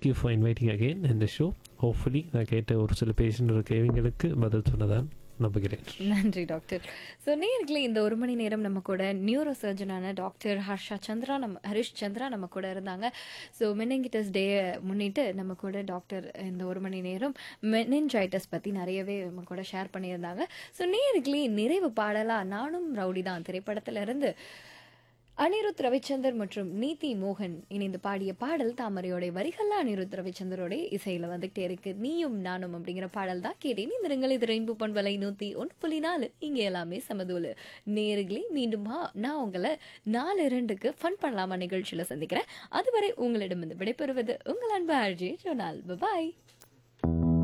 thank you for inviting again இந்த show hopefully நான் கேட்ட ஒரு சில பேஷண்ட் கேள்விங்களுக்கு பதில் சொன்னதான் நம்புகிறேன் நன்றி டாக்டர் ஸோ நேர்களே இந்த ஒரு மணி நேரம் நம்ம கூட நியூரோ சர்ஜனான டாக்டர் ஹர்ஷா சந்திரா நம்ம ஹரிஷ் சந்திரா நம்ம கூட இருந்தாங்க ஸோ மெனிங்கிட்டஸ் டே முன்னிட்டு நம்ம கூட டாக்டர் இந்த ஒரு மணி நேரம் மெனின்ஜைட்டஸ் பற்றி நிறையவே நம்ம கூட ஷேர் பண்ணியிருந்தாங்க ஸோ நேர்களே நிறைவு பாடலா நானும் ரவுடி தான் திரைப்படத்துல இருந்து அனிருத் ரவிச்சந்தர் மற்றும் நீதி மோகன் இணைந்து பாடிய பாடல் தாமரையோட வரிகள்ல அனிருத் ரவிச்சந்தரோட இசையில வந்துகிட்டே இருக்கு நீயும் நானும் அப்படிங்கிற பாடல் தான் கேட்டேன் இந்த நீங்கள் இது ரெயின்போ பண்பலை நூத்தி ஒன்று புள்ளி நாலு இங்க எல்லாமே சமதூலு நேர்களே மீண்டும் நான் உங்களை நாலு இரண்டுக்கு ஃபன் பண்ணலாமா நிகழ்ச்சியில சந்திக்கிறேன் அதுவரை உங்களிடமிருந்து விடைபெறுவது உங்கள் அன்பு ஆர்ஜி ஜோனால் பாய்